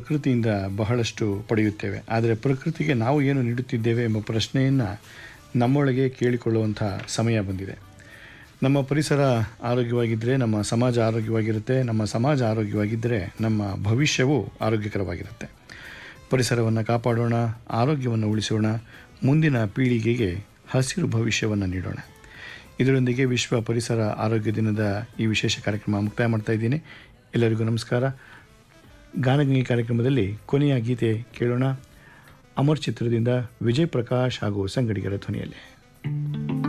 ಪ್ರಕೃತಿಯಿಂದ ಬಹಳಷ್ಟು ಪಡೆಯುತ್ತೇವೆ ಆದರೆ ಪ್ರಕೃತಿಗೆ ನಾವು ಏನು ನೀಡುತ್ತಿದ್ದೇವೆ ಎಂಬ ಪ್ರಶ್ನೆಯನ್ನು ನಮ್ಮೊಳಗೆ ಕೇಳಿಕೊಳ್ಳುವಂಥ ಸಮಯ ಬಂದಿದೆ ನಮ್ಮ ಪರಿಸರ ಆರೋಗ್ಯವಾಗಿದ್ದರೆ ನಮ್ಮ ಸಮಾಜ ಆರೋಗ್ಯವಾಗಿರುತ್ತೆ ನಮ್ಮ ಸಮಾಜ ಆರೋಗ್ಯವಾಗಿದ್ದರೆ ನಮ್ಮ ಭವಿಷ್ಯವೂ ಆರೋಗ್ಯಕರವಾಗಿರುತ್ತೆ ಪರಿಸರವನ್ನು ಕಾಪಾಡೋಣ ಆರೋಗ್ಯವನ್ನು ಉಳಿಸೋಣ ಮುಂದಿನ ಪೀಳಿಗೆಗೆ ಹಸಿರು ಭವಿಷ್ಯವನ್ನು ನೀಡೋಣ ಇದರೊಂದಿಗೆ ವಿಶ್ವ ಪರಿಸರ ಆರೋಗ್ಯ ದಿನದ ಈ ವಿಶೇಷ ಕಾರ್ಯಕ್ರಮ ಮುಕ್ತಾಯ ಮಾಡ್ತಾ ಇದ್ದೀನಿ ಎಲ್ಲರಿಗೂ ನಮಸ್ಕಾರ ಗಾನಗಂಗೆ ಕಾರ್ಯಕ್ರಮದಲ್ಲಿ ಕೊನೆಯ ಗೀತೆ ಕೇಳೋಣ ಅಮರ್ ಚಿತ್ರದಿಂದ ವಿಜಯ್ ಪ್ರಕಾಶ್ ಹಾಗೂ ಸಂಗಡಿಗರ ಧ್ವನಿಯಲ್ಲಿ